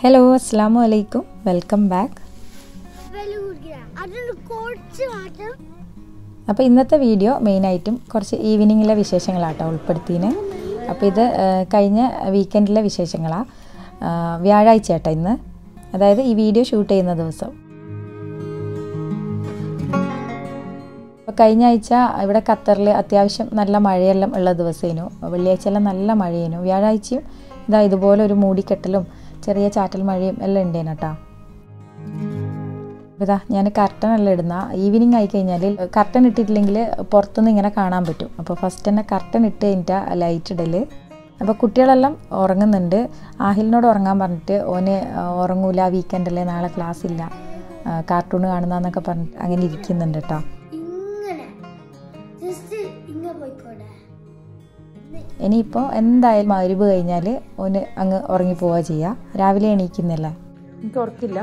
Hello അസ്സാം വലൈക്കും welcome back വെലൂർഗ്ര അതിന് കുറച്ച് മാത്രം അപ്പോൾ ഇന്നത്തെ വീഡിയോ മെയിനായിട്ടും കുറച്ച് ഈവനിങ്ങിലെ വിശേഷങ്ങളാട്ടോ ഉൾപ്പെടുത്തിന് അപ്പോൾ ഇത് ആ, കഴിഞ്ഞ വീക്കെൻഡിലെ വിശേഷങ്ങളാണ് വ്യാഴാഴ്ച കേട്ടോ ഇന്ന് അതായത് ഈ വീഡിയോ ഷൂട്ട് ചെയ്യുന്ന ദിവസം അപ്പോൾ കഴിഞ്ഞ ആഴ്ച ഇവിടെ ഖത്തറിൽ അത്യാവശ്യം നല്ല മഴയെല്ലാം ഉള്ള ദിവസേനു വെള്ളിയാഴ്ച എല്ലാം നല്ല മഴയേനു വ്യാഴാഴ്ചയും ഇതാ ഇതുപോലെ ഒരു മൂടിക്കെട്ടലും ചെറിയ ചാറ്റൽ മഴയും എല്ലാം ഉണ്ടേനു കേട്ടോ ഇതാ ഞാൻ കർട്ടൻ എല്ലാം ഇടുന്ന ഈവനിങ് ആയി കഴിഞ്ഞാൽ കർട്ടൻ ഇട്ടിട്ടില്ലെങ്കിൽ പുറത്തുനിന്ന് ഇങ്ങനെ കാണാൻ പറ്റും അപ്പോൾ ഫസ്റ്റ് തന്നെ കർട്ടൻ ഇട്ട് കഴിഞ്ഞിട്ട് ലൈറ്റ് ഇടൽ അപ്പോൾ കുട്ടികളെല്ലാം ഉറങ്ങുന്നുണ്ട് ആഹിലിനോട് ഉറങ്ങാൻ പറഞ്ഞിട്ട് ഓന് ഉറങ്ങൂല വീക്കെൻഡല്ലേ നാളെ ക്ലാസ് ഇല്ല കാർട്ടൂൺ കാണുന്നതെന്നൊക്കെ പറഞ്ഞിട്ട് അങ്ങനെ ഇരിക്കുന്നുണ്ട് കേട്ടോ ഇങ്ങനെ ജസ്റ്റ് ഇങ്ങനെ പോയിക്കോട്ടെ ഇനിയിപ്പോൾ എന്തായാലും മരുവ് കഴിഞ്ഞാൽ ഓന് അങ്ങ് ഉറങ്ങി പോവുക ചെയ്യുക രാവിലെ എണീക്കുന്നില്ല എനിക്ക് ഉറക്കില്ല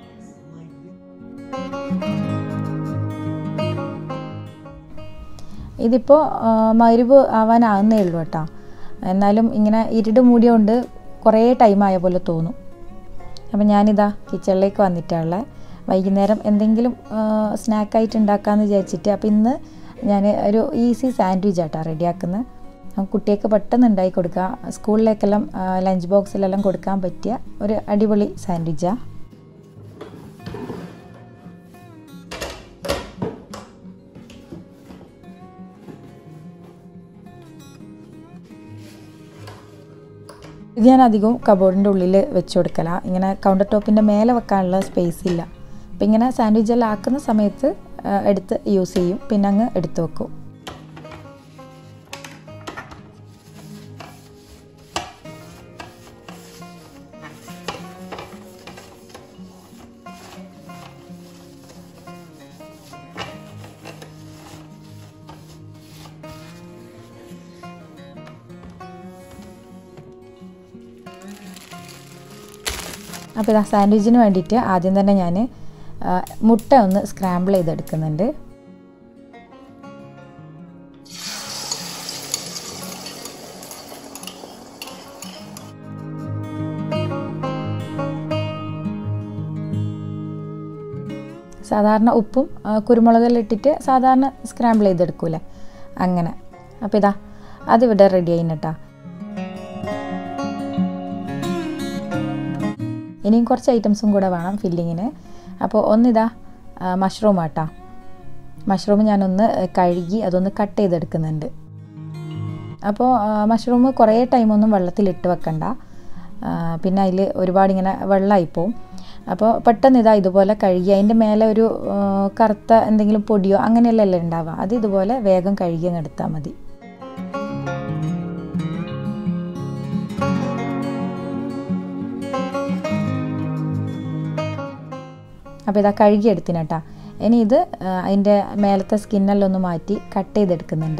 ഇതിപ്പോൾ മരുവ് ആവാനാകുന്നേ ഉള്ളൂ കേട്ടോ എന്നാലും ഇങ്ങനെ ഇരുട് മൂടിയോണ്ട് കുറേ ടൈം ആയ പോലെ തോന്നും അപ്പം ഞാനിതാ കിച്ചണിലേക്ക് വന്നിട്ടുള്ള വൈകുന്നേരം എന്തെങ്കിലും സ്നാക്കായിട്ട് ഉണ്ടാക്കാമെന്ന് വിചാരിച്ചിട്ട് അപ്പം ഇന്ന് ഞാൻ ഒരു ഈസി സാൻഡ്വിച്ച് ആട്ടോ റെഡിയാക്കുന്നത് കുട്ടികൾക്ക് പെട്ടെന്ന് ഉണ്ടാക്കി കൊടുക്കുക സ്കൂളിലേക്കെല്ലാം ലഞ്ച് ബോക്സിലെല്ലാം കൊടുക്കാൻ പറ്റിയ ഒരു അടിപൊളി സാൻഡ്വിച്ചാണ് ഇത് ഞാൻ അധികവും കബോർഡിൻ്റെ ഉള്ളിൽ വെച്ച് കൊടുക്കല ഇങ്ങനെ കൗണ്ടർ ടോപ്പിൻ്റെ മേലെ വെക്കാനുള്ള സ്പേസ് ഇല്ല അപ്പം ഇങ്ങനെ സാൻഡ്വിച്ച് എല്ലാം ആക്കുന്ന സമയത്ത് ആ, എടുത്ത് യൂസ് ചെയ്യും പിന്നെ അങ്ങ് എടുത്ത് വെക്കും അപ്പോൾ ഇതാ സാൻഡ്വിച്ചിന് വേണ്ടിയിട്ട് ആദ്യം തന്നെ ഞാൻ മുട്ട ഒന്ന് സ്ക്രാമ്പിൾ ചെയ്തെടുക്കുന്നുണ്ട് സാധാരണ ഉപ്പും ആ, കുരുമുളകെല്ലാം ഇട്ടിട്ട് സാധാരണ സ്ക്രാമ്പിൾ ചെയ്തെടുക്കൂലേ അങ്ങനെ അപ്പോൾ ഇതാ അതിവിടെ റെഡി ആയിട്ടാ ഇനിയും കുറച്ച് ഐറ്റംസും കൂടെ വേണം ഫില്ലിങ്ങിന് അപ്പോൾ ഒന്നിതാ മഷ്റൂം ആട്ടാ മഷ്റൂം ഞാനൊന്ന് കഴുകി അതൊന്ന് കട്ട് ചെയ്തെടുക്കുന്നുണ്ട് അപ്പോൾ മഷ്റൂം കുറേ ടൈമൊന്നും വെള്ളത്തിലിട്ട് വെക്കണ്ട ആ, പിന്നെ അതിൽ ഒരുപാട് ഇങ്ങനെ വെള്ളമായിപ്പോവും അപ്പോൾ പെട്ടെന്ന് ഇതാ ഇതുപോലെ കഴുകി അതിൻ്റെ മേലെ ഒരു ആ, കറുത്ത എന്തെങ്കിലും പൊടിയോ അങ്ങനെയല്ലല്ലോ ഉണ്ടാവുക അത് ഇതുപോലെ വേഗം കഴുകി അങ്ങ് എടുത്താൽ മതി അപ്പോൾ ഇതാ കഴുകി എടുത്തിന് കേട്ടോ ഇനി ഇത് ആ, അതിൻ്റെ മേലത്തെ സ്കിന്നെല്ലാം ഒന്ന് മാറ്റി കട്ട് ചെയ്തെടുക്കുന്നുണ്ട്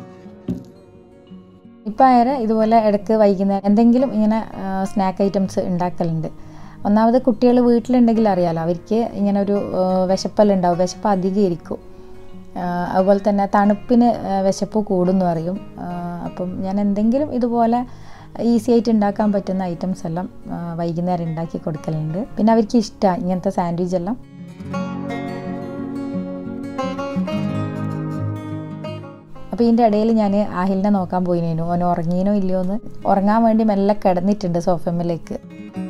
ഇപ്പം ആയാലും ഇതുപോലെ ഇടയ്ക്ക് വൈകുന്നേരം എന്തെങ്കിലും ഇങ്ങനെ സ്നാക്ക് ഐറ്റംസ് ഉണ്ടാക്കലുണ്ട് ഒന്നാമത് കുട്ടികൾ വീട്ടിലുണ്ടെങ്കിൽ അറിയാലോ അവർക്ക് ഇങ്ങനെ ഒരു ആ, വിശപ്പെല്ലാം ഉണ്ടാവും വിശപ്പ് അധികം ഇരിക്കും ആ, അതുപോലെ തന്നെ തണുപ്പിന് ആ, വിശപ്പ് കൂടുന്നു പറയും ആ, അപ്പം ഞാൻ എന്തെങ്കിലും ഇതുപോലെ ഈസി ആയിട്ട് ഉണ്ടാക്കാൻ പറ്റുന്ന ഐറ്റംസ് എല്ലാം ആ, വൈകുന്നേരം ഉണ്ടാക്കി കൊടുക്കലുണ്ട് പിന്നെ അവർക്ക് ഇഷ്ടമാണ് ഇങ്ങനത്തെ സാൻഡ്വിച്ച് എല്ലാം അപ്പോൾ ഇതിൻ്റെ ഇടയിൽ ഞാൻ ആഹിലിനെ നോക്കാൻ പോയിനേനു ഓൻ ഉറങ്ങീനോ ഇല്ലയോ എന്ന് ഉറങ്ങാൻ വേണ്ടി മെല്ലെ കിടന്നിട്ടുണ്ട് സോഫമ്മയിലേക്ക്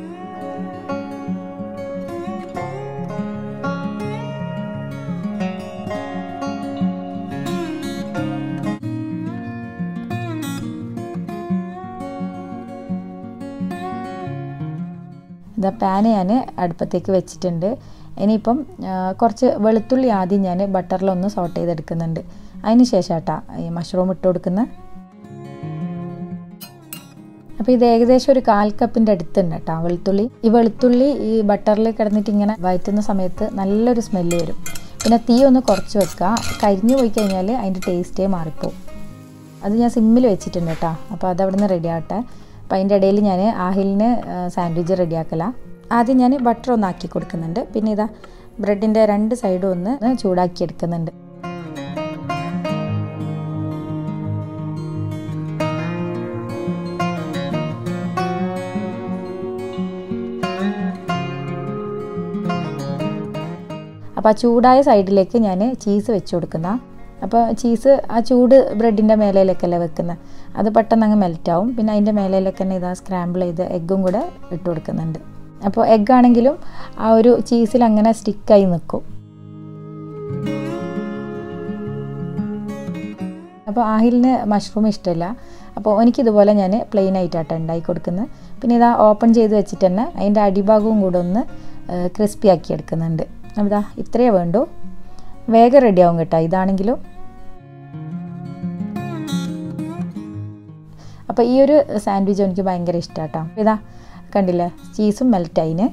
ഇതാ പാന് ഞാൻ അടുപ്പത്തേക്ക് വെച്ചിട്ടുണ്ട് ഇനിയിപ്പം ആ, കുറച്ച് വെളുത്തുള്ളി ആദ്യം ഞാൻ ബട്ടറിലൊന്ന് സോട്ട് ചെയ്തെടുക്കുന്നുണ്ട് അതിന് ശേഷം കേട്ടാ ഈ മഷ്റൂം ഇട്ട് കൊടുക്കുന്ന അപ്പോൾ ഇത് ഏകദേശം ഒരു കാൽ കപ്പിൻ്റെ അടുത്തുണ്ട് കേട്ടോ വെളുത്തുള്ളി ഈ വെളുത്തുള്ളി ഈ ബട്ടറിൽ കിടന്നിട്ട് ഇങ്ങനെ വയറ്റുന്ന സമയത്ത് നല്ലൊരു സ്മെല്ല് വരും പിന്നെ തീ ഒന്ന് കുറച്ച് വെക്കുക കരിഞ്ഞു പോയി കഴിഞ്ഞാൽ അതിൻ്റെ ടേസ്റ്റേ മാറിപ്പോവും അത് ഞാൻ സിമ്മിൽ വെച്ചിട്ടുണ്ട് കേട്ടോ അപ്പോൾ അത് അവിടെ നിന്ന് റെഡി ആവട്ടെ അപ്പോൾ അതിൻ്റെ ഇടയിൽ ഞാൻ ആഹിലിന് സാൻഡ്വിച്ച് റെഡിയാക്കല ആദ്യം ഞാൻ ബട്ടർ ഒന്ന് ആക്കി കൊടുക്കുന്നുണ്ട് പിന്നെ ഇതാ ബ്രെഡിൻ്റെ രണ്ട് സൈഡും ഒന്ന് ചൂടാക്കി എടുക്കുന്നുണ്ട് അപ്പോൾ ആ ചൂടായ സൈഡിലേക്ക് ഞാൻ ചീസ് വെച്ച് കൊടുക്കുന്ന അപ്പോൾ ചീസ് ആ ചൂട് ബ്രെഡിൻ്റെ മേലയിലേക്കല്ലേ വെക്കുന്നത് അത് പെട്ടെന്ന് അങ്ങ് മെൽറ്റാവും പിന്നെ അതിൻ്റെ മേലയിലേക്ക് തന്നെ ഇതാ സ്ക്രാമ്പിൾ ചെയ്ത് എഗ്ഗും കൂടെ ഇട്ട് കൊടുക്കുന്നുണ്ട് അപ്പോൾ എഗ്ഗ് ആണെങ്കിലും ആ ഒരു ചീസിൽ അങ്ങനെ സ്റ്റിക്കായി നിൽക്കും അപ്പോൾ ആഹിലിന് മഷ്റൂം ഇഷ്ടമില്ല അപ്പോൾ എനിക്കിതുപോലെ ഞാൻ പ്ലെയിൻ ആയിട്ടാട്ടോ ഉണ്ടാക്കി കൊടുക്കുന്നത് പിന്നെ ഇതാ ഓപ്പൺ ചെയ്ത് വെച്ചിട്ട് തന്നെ അതിൻ്റെ അടിഭാഗവും കൂടെ ഒന്ന് ക്രിസ്പി ആക്കി എടുക്കുന്നുണ്ട് അപ്പോൾ ഇതാ ഇത്രയേ വേണ്ടൂ വേഗം റെഡിയാവും കേട്ടോ ഇതാണെങ്കിലും അപ്പോൾ ഈ ഒരു സാൻഡ്വിച്ച് എനിക്ക് ഭയങ്കര ഇഷ്ടമാട്ടോ ഇതാ കണ്ടില്ലേ ചീസും മെൽറ്റായിന്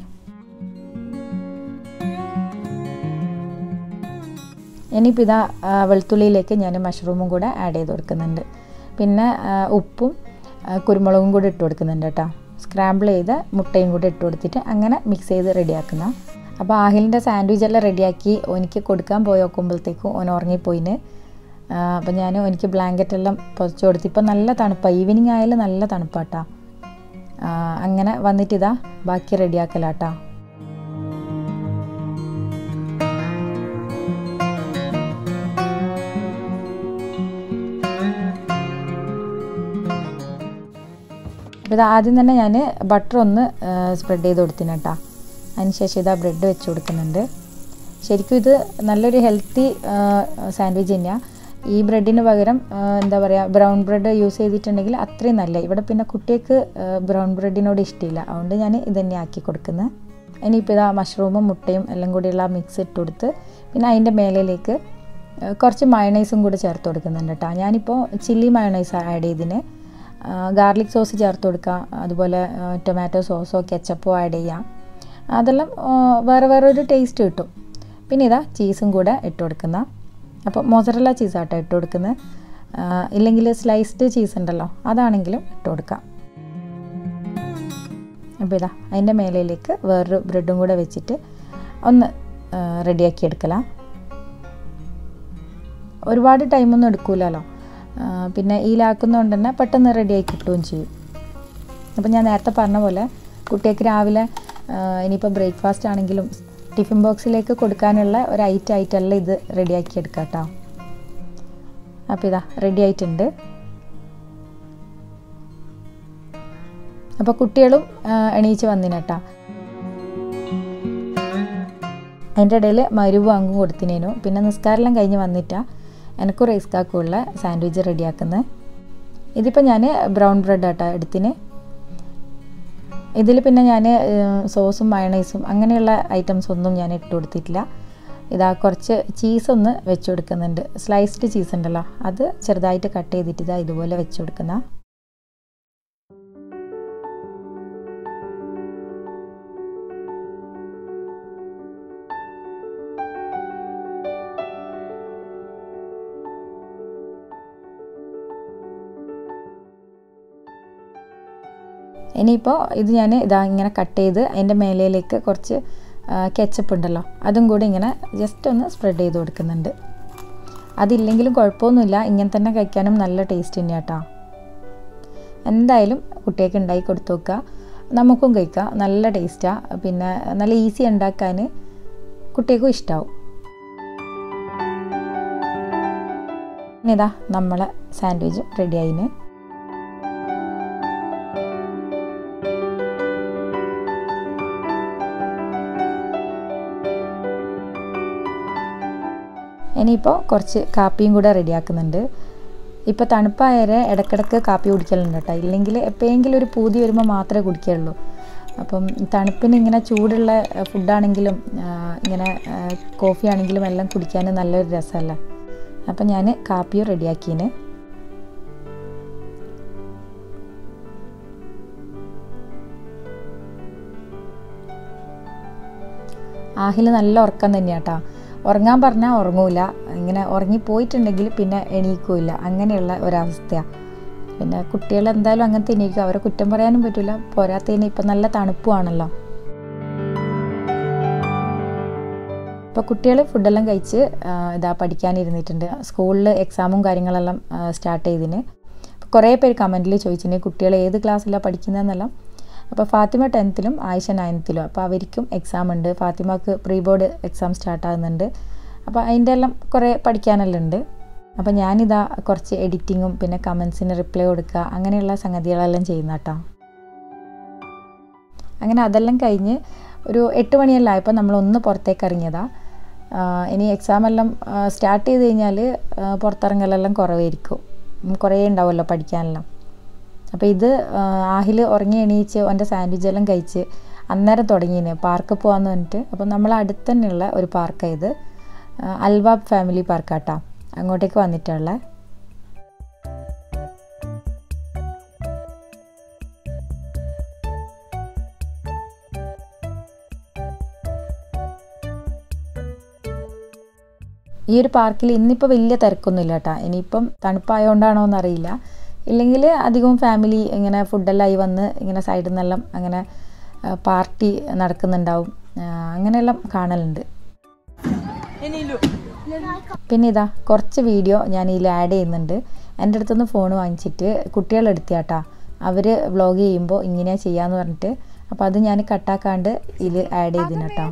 ഇനിയിപ്പോൾ ഇതാ ആ, വെളുത്തുള്ളിയിലേക്ക് ഞാൻ മഷ്റൂമും കൂടെ ആഡ് ചെയ്ത് കൊടുക്കുന്നുണ്ട് പിന്നെ ആ, ഉപ്പും ആ, കുരുമുളകും കൂടെ ഇട്ട് കൊടുക്കുന്നുണ്ട് കേട്ടോ സ്ക്രാമ്പിൾ ചെയ്ത് മുട്ടയും കൂടെ ഇട്ട് കൊടുത്തിട്ട് അങ്ങനെ മിക്സ് ചെയ്ത് റെഡിയാക്കുന്ന അപ്പോൾ ആഹിലിൻ്റെ സാൻഡ്വിച്ച് എല്ലാം റെഡിയാക്കി എനിക്ക് കൊടുക്കാൻ പോയി നോക്കുമ്പോഴത്തേക്കും ഓൻ ഉറങ്ങിപ്പോയിന് അപ്പോൾ ഞാൻ എനിക്ക് ബ്ലാങ്കറ്റ് എല്ലാം പൊതിച്ച് കൊടുത്ത് ഇപ്പം നല്ല തണുപ്പാണ് ഈവനിങ് ആയാലും നല്ല തണുപ്പാട്ടാ ആ, അങ്ങനെ വന്നിട്ട് ഇതാ ബാക്കി റെഡിയാക്കലാട്ടാ അപ്പോൾ ഇത് ആദ്യം തന്നെ ഞാൻ ബട്ടർ ഒന്ന് സ്പ്രെഡ് ചെയ്ത് കൊടുത്തിന് കേട്ടോ അതിനുശേഷം ഇതാ ബ്രെഡ് വെച്ച് കൊടുക്കുന്നുണ്ട് ശരിക്കും ഇത് നല്ലൊരു ഹെൽത്തി സാൻഡ്വിച്ച് തന്നെയാണ് ഈ ബ്രെഡിന് പകരം ആ, എന്താ പറയുക ബ്രൗൺ ബ്രെഡ് യൂസ് ചെയ്തിട്ടുണ്ടെങ്കിൽ അത്രയും നല്ല ഇവിടെ പിന്നെ കുട്ടികൾക്ക് ബ്രൗൺ ബ്രെഡിനോട് ഇഷ്ടമില്ല അതുകൊണ്ട് ഞാൻ ഇത് തന്നെ ആക്കി കൊടുക്കുന്നത് ഇനിയിപ്പോൾ ഇതാ മഷ്റൂമും മുട്ടയും എല്ലാം കൂടിയുള്ള മിക്സ് ഇട്ട് കൊടുത്ത് പിന്നെ അതിൻ്റെ മേലയിലേക്ക് ആ, കുറച്ച് മയണൈസും കൂടി ചേർത്ത് കൊടുക്കുന്നുണ്ട് കേട്ടോ ഞാനിപ്പോൾ ചില്ലി മയണൈസ് ആഡ് ചെയ്തിന് ഗാർലിക് സോസ് ചേർത്ത് കൊടുക്കാം അതുപോലെ ടൊമാറ്റോ സോസോ കെച്ചപ്പോ ആഡ് ചെയ്യാം അതെല്ലാം ആ, വേറെ വേറെ ഒരു ടേസ്റ്റ് കിട്ടും പിന്നെ ഇതാ ചീസും കൂടെ ഇട്ട് കൊടുക്കുന്ന അപ്പോൾ മൊസറല്ല ചീസാട്ടോ ഇട്ട് കൊടുക്കുന്നത് ഇല്ലെങ്കിൽ സ്ലൈസ്ഡ് ചീസ് ഉണ്ടല്ലോ അതാണെങ്കിലും ഇട്ട് കൊടുക്കാം അപ്പോൾ ഇതാ അതിൻ്റെ മേലയിലേക്ക് വേറൊരു ബ്രെഡും കൂടെ വെച്ചിട്ട് ഒന്ന് റെഡിയാക്കി എടുക്കലാം ഒരുപാട് ടൈമൊന്നും എടുക്കൂലല്ലോ ആ, പിന്നെ ഈലാക്കുന്നതുകൊണ്ട് തന്നെ പെട്ടെന്ന് റെഡിയായി കിട്ടുകയും ചെയ്യും അപ്പം ഞാൻ നേരത്തെ പറഞ്ഞ പോലെ കുട്ടികൾക്ക് രാവിലെ ആ, ഇനിയിപ്പോൾ ബ്രേക്ക്ഫാസ്റ്റ് ആണെങ്കിലും ടിഫിൻ ബോക്സിലേക്ക് കൊടുക്കാനുള്ള ഒരു ഐറ്റം ആയിട്ടല്ല ഇത് റെഡിയാക്കി എടുക്കാം കേട്ടോ അപ്പോൾ ഇതാ റെഡി ആയിട്ടുണ്ട് അപ്പോൾ കുട്ടികളും ആ, എണീച്ച് വന്നിന് കേട്ടോ അതിൻ്റെ ഇടയിൽ മരുവ് അങ്ങും കൊടുത്തിനേനു പിന്നെ നിസ്കാരെല്ലാം കഴിഞ്ഞ് വന്നിട്ടാ എനിക്കും റൈസ് കാക്കുള്ള സാൻഡ്വിച്ച് റെഡിയാക്കുന്നത് ഇതിപ്പോൾ ഞാൻ ബ്രൗൺ ബ്രെഡ് ആട്ടോ എടുത്തിന് ഇതിൽ പിന്നെ ഞാൻ സോസും മയണൈസും അങ്ങനെയുള്ള ഐറ്റംസ് ഒന്നും ഞാൻ ഇട്ട് കൊടുത്തിട്ടില്ല ഇതാ കുറച്ച് ചീസ് ഒന്ന് വെച്ച് കൊടുക്കുന്നുണ്ട് സ്ലൈസ്ഡ് ചീസ് ഉണ്ടല്ലോ അത് ചെറുതായിട്ട് കട്ട് ചെയ്തിട്ട് ഇതാ ഇതുപോലെ വെച്ച് കൊടുക്കുന്ന ഇനിയിപ്പോൾ ഇത് ഞാൻ ഇതാ ഇങ്ങനെ കട്ട് ചെയ്ത് അതിൻ്റെ മേലയിലേക്ക് കുറച്ച് കെച്ചപ്പ് ഉണ്ടല്ലോ അതും കൂടി ഇങ്ങനെ ജസ്റ്റ് ഒന്ന് സ്പ്രെഡ് ചെയ്ത് കൊടുക്കുന്നുണ്ട് അതില്ലെങ്കിലും കുഴപ്പമൊന്നുമില്ല ഇങ്ങനെ തന്നെ കഴിക്കാനും നല്ല ടേസ്റ്റ് തന്നെയാണ് കേട്ടോ എന്തായാലും കുട്ടികൾക്ക് ഉണ്ടാക്കി കൊടുത്തു നോക്കുക നമുക്കും കഴിക്കാം നല്ല ടേസ്റ്റാണ് പിന്നെ നല്ല ഈസി ഉണ്ടാക്കാൻ കുട്ടികൾക്കും ഇഷ്ടമാവും ഇനി ഇതാ നമ്മളെ സാൻഡ്വിച്ചും റെഡി ആയിന് ഇനിയിപ്പോൾ കുറച്ച് കാപ്പിയും കൂടെ റെഡിയാക്കുന്നുണ്ട് ഇപ്പോൾ തണുപ്പായാലേ ഇടയ്ക്കിടയ്ക്ക് കാപ്പി കുടിക്കലുണ്ട് കേട്ടോ ഇല്ലെങ്കിൽ എപ്പോഴെങ്കിലും ഒരു പൂതി വരുമ്പോൾ മാത്രമേ കുടിക്കുകയുള്ളൂ അപ്പം തണുപ്പിന് ഇങ്ങനെ ചൂടുള്ള ഫുഡാണെങ്കിലും ഇങ്ങനെ കോഫി ആണെങ്കിലും എല്ലാം കുടിക്കാൻ നല്ലൊരു രസമല്ലേ അപ്പം ഞാൻ കാപ്പിയും റെഡിയാക്കീന് ആഹിൽ നല്ല ഉറക്കം തന്നെയാട്ടാ ഉറങ്ങാൻ പറഞ്ഞാൽ ഉറങ്ങൂല ഇങ്ങനെ ഉറങ്ങിപ്പോയിട്ടുണ്ടെങ്കിൽ പിന്നെ എണീക്കൂല അങ്ങനെയുള്ള ഒരവസ്ഥയാണ് പിന്നെ കുട്ടികൾ എന്തായാലും അങ്ങനെ തന്നെയായിരിക്കും അവരെ കുറ്റം പറയാനും പറ്റില്ല പോരാത്തതിന് ഇപ്പം നല്ല തണുപ്പുമാണല്ലോ ഇപ്പോൾ കുട്ടികൾ ഫുഡെല്ലാം കഴിച്ച് ആ, ഇതാ പഠിക്കാനിരുന്നിട്ടുണ്ട് സ്കൂളിൽ എക്സാമും കാര്യങ്ങളെല്ലാം സ്റ്റാർട്ട് ചെയ്തിന് കുറേ പേര് കമൻറ്റിൽ ചോദിച്ചിന് കുട്ടികൾ ഏത് ക്ലാസ്സിലാണ് പഠിക്കുന്നതെന്നെല്ലാം അപ്പോൾ ഫാത്തിമ ടെൻത്തിലും ആയിഷ നയൻത്തിലും അപ്പോൾ അവർക്കും എക്സാം ഉണ്ട് ഫാത്തിമക്ക് പ്രീ ബോർഡ് എക്സാം സ്റ്റാർട്ട് ആകുന്നുണ്ട് അപ്പോൾ അതിൻ്റെ എല്ലാം കുറേ പഠിക്കാനെല്ലാം ഉണ്ട് അപ്പോൾ ഞാനിതാ കുറച്ച് എഡിറ്റിങ്ങും പിന്നെ കമൻസിന് റിപ്ലൈ കൊടുക്കുക അങ്ങനെയുള്ള സംഗതികളെല്ലാം ചെയ്യുന്ന കേട്ടോ അങ്ങനെ അതെല്ലാം കഴിഞ്ഞ് ഒരു എട്ട് മണിയെല്ലാം ആയപ്പോൾ നമ്മളൊന്ന് പുറത്തേക്ക് ഇറങ്ങിയതാണ് ഇനി എക്സാം എല്ലാം സ്റ്റാർട്ട് ചെയ്ത് കഴിഞ്ഞാൽ പുറത്തിറങ്ങലെല്ലാം കുറവായിരിക്കും ഉം, കുറേ ഉണ്ടാവുമല്ലോ പഠിക്കാനെല്ലാം അപ്പോൾ ഇത് ആഹിൽ ഉറങ്ങി എണീച്ച് അവൻ്റെ സാൻഡ്വിച്ച് എല്ലാം കഴിച്ച് അന്നേരം തുടങ്ങിയിന് പാർക്ക് പോകാമെന്ന് പറഞ്ഞിട്ട് അപ്പോൾ നമ്മൾ അടുത്ത് തന്നെയുള്ള ഒരു പാർക്കാണ് ഇത് ആ, അൽവാബ് ഫാമിലി പാർക്കാട്ടോ അങ്ങോട്ടേക്ക് വന്നിട്ടുള്ള ഈ ഒരു പാർക്കിൽ ഇന്നിപ്പോൾ വലിയ തിരക്കൊന്നുമില്ല കേട്ടോ ഇനിയിപ്പം തണുപ്പായതുകൊണ്ടാണോ എന്നറിയില്ല ഇല്ലെങ്കിൽ അധികവും ഫാമിലി ഇങ്ങനെ ഫുഡെല്ലാം ആയി വന്ന് ഇങ്ങനെ സൈഡിൽ നിന്നെല്ലാം അങ്ങനെ പാർട്ടി നടക്കുന്നുണ്ടാവും ആ, അങ്ങനെയെല്ലാം കാണലുണ്ട് പിന്നെ ഇതാ കുറച്ച് വീഡിയോ ഞാൻ ഇതിൽ ആഡ് ചെയ്യുന്നുണ്ട് എൻ്റെ അടുത്തുനിന്ന് ഫോൺ വാങ്ങിച്ചിട്ട് കുട്ടികളെടുത്തിയാട്ടാ അവർ വ്ളോഗ് ചെയ്യുമ്പോൾ ഇങ്ങനെയാണ് ചെയ്യാന്ന് പറഞ്ഞിട്ട് അപ്പോൾ അത് ഞാൻ കട്ടാക്കാണ്ട് ഇതിൽ ആഡ് ചെയ്തിന് കേട്ടോ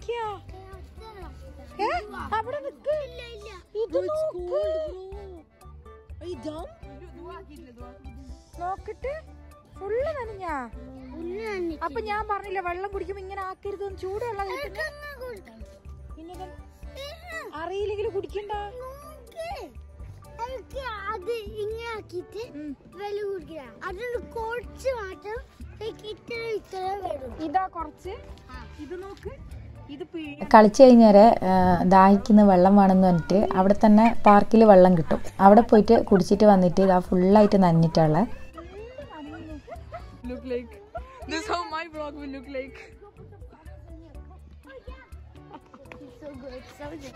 നോക്കിട്ട് ഫുള്ള് നനഞ്ഞാ അപ്പൊ ഞാൻ പറഞ്ഞില്ല വെള്ളം കുടിക്കുമ്പോ ഇങ്ങനെ ആക്കരുത് ചൂടുള്ള പിന്നെ അറിയില്ലെങ്കിൽ കുടിക്കണ്ട എനിക്ക് അത് ഇങ്ങനെ ആക്കിയിട്ട് വില കുടിക്കുക അതിന് കുറച്ച് മാത്രം എനിക്ക് ഇത്ര ഇത്ര വരും ഇതാ കുറച്ച് ഇത് നോക്ക് ഇത് പിഴ കളിച്ച് കഴിഞ്ഞേരെ ദാഹിക്കുന്ന വെള്ളം വേണമെന്ന് പറഞ്ഞിട്ട് അവിടെ തന്നെ പാർക്കിൽ വെള്ളം കിട്ടും അവിടെ പോയിട്ട് കുടിച്ചിട്ട് വന്നിട്ട് ഇതാ ഫുള്ളായിട്ട് നനഞ്ഞിട്ടുള്ള look like this how my vlog will look like so good so good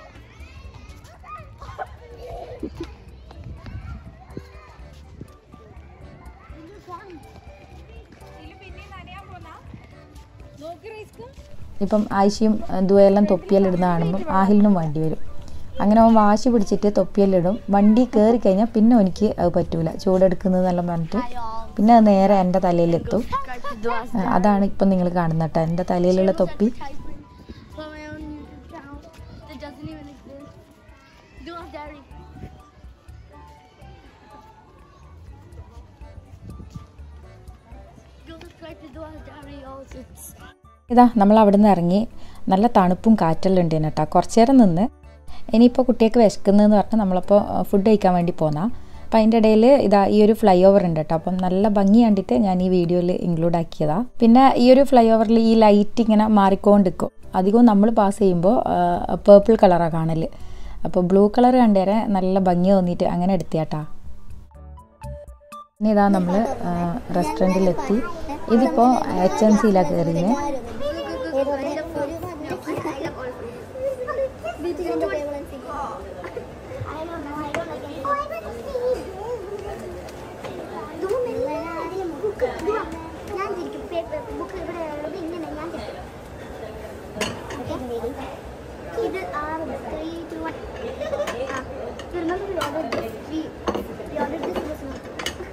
നോക്ക് റൈസ്ക ഇപ്പം ആയിഷയും ദുവയെല്ലാം തൊപ്പിയെല്ലാം ഇടുന്ന കാണുമ്പം ആഹിലിനും വേണ്ടി വരും അങ്ങനെ അവൻ വാശി പിടിച്ചിട്ട് തൊപ്പിയെല്ലാം ഇടും വണ്ടി കയറി കഴിഞ്ഞാൽ പിന്നെ എനിക്ക് അത് പറ്റൂല ചൂടെടുക്കുന്നതെല്ലാം പറഞ്ഞിട്ട് പിന്നെ അത് നേരെ എൻ്റെ തലയിലെത്തും ആ, അതാണ് ഇപ്പം നിങ്ങൾ കാണുന്നത് കേട്ടോ എൻ്റെ തലയിലുള്ള തൊപ്പി for my own YouTube channel that doesn't even exist. Do have dairy. Go subscribe to Do Have Dairy also. ഇതാ നമ്മൾ അവിടെ നിന്ന് ഇറങ്ങി നല്ല തണുപ്പും കാറ്റെല്ലാം ഉണ്ട് കേട്ടോ കുറച്ച് നേരം നിന്ന് ഇനിയിപ്പോൾ കുട്ടിയൊക്കെ വിശക്കുന്നതെന്ന് പറഞ്ഞാൽ നമ്മളപ്പോൾ ഫുഡ് കഴിക്കാൻ വേണ്ടി പോന്നാ അപ്പം അതിൻ്റെ ഇടയിൽ ഇതാ ഈ ഒരു ഫ്ലൈ ഓവർ ഉണ്ട് കേട്ടോ അപ്പം നല്ല ഭംഗി കണ്ടിട്ട് ഞാൻ ഈ വീഡിയോയിൽ ഇൻക്ലൂഡ് ആക്കിയതാ പിന്നെ ഈ ഒരു ഫ്ലൈ ഓവറിൽ ഈ ലൈറ്റ് ഇങ്ങനെ മാറിക്കൊണ്ടിരിക്കും അധികവും നമ്മൾ പാസ് ചെയ്യുമ്പോൾ പേർപ്പിൾ കളറാണ് കാണൽ അപ്പോൾ ബ്ലൂ കളർ കണ്ടേരെ നല്ല ഭംഗി തോന്നിയിട്ട് അങ്ങനെ എടുത്തിയാട്ടാ ഇനി ഇതാ നമ്മൾ റെസ്റ്റോറൻറ്റിലെത്തി ഇതിപ്പോൾ എച്ച് എൻ സിയിലാണ് കയറിയത് ഞാൻ തിരിക്കും ബുക്ക് ഇവിടെ ഉള്ളത് ഇങ്ങനെ ഞാൻ തിരിക്കും ഇത് ആറ് three two one remember we ordered this we, we ordered this this month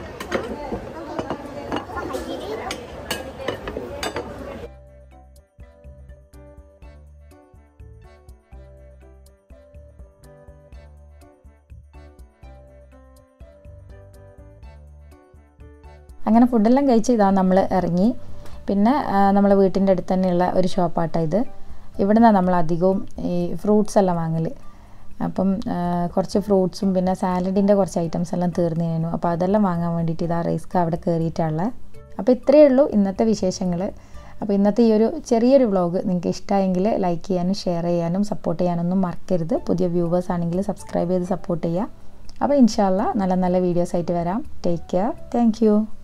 അങ്ങനെ ഫുഡെല്ലാം കഴിച്ച് ഇതാ നമ്മൾ ഇറങ്ങി പിന്നെ നമ്മളെ വീട്ടിൻ്റെ അടുത്ത് തന്നെയുള്ള ഒരു ഷോപ്പാട്ടോ ഇത് ഇവിടെ നിന്നാണ് നമ്മൾ അധികവും ഈ ഫ്രൂട്ട്സ് എല്ലാം വാങ്ങൽ അപ്പം ആ, കുറച്ച് ഫ്രൂട്ട്സും പിന്നെ സാലഡിൻ്റെ കുറച്ച് ഐറ്റംസ് എല്ലാം തീർന്നു അപ്പോൾ അതെല്ലാം വാങ്ങാൻ വേണ്ടിയിട്ട് ഇതാ റൈസ്ക്ക് അവിടെ കയറിയിട്ടുള്ളത് അപ്പോൾ ഇത്രയേ ഉള്ളൂ ഇന്നത്തെ വിശേഷങ്ങൾ അപ്പോൾ ഇന്നത്തെ ഈ ഒരു ചെറിയൊരു വ്ളോഗ് നിങ്ങൾക്ക് ഇഷ്ടമായെങ്കിൽ ലൈക്ക് ചെയ്യാനും ഷെയർ ചെയ്യാനും സപ്പോർട്ട് ചെയ്യാനൊന്നും മറക്കരുത് പുതിയ വ്യൂവേഴ്സ് ആണെങ്കിൽ സബ്സ്ക്രൈബ് ചെയ്ത് സപ്പോർട്ട് ചെയ്യുക അപ്പോൾ ഇൻഷാല്ല നല്ല നല്ല വീഡിയോസ് ആയിട്ട് വരാം ടേക്ക് കെയർ താങ്ക്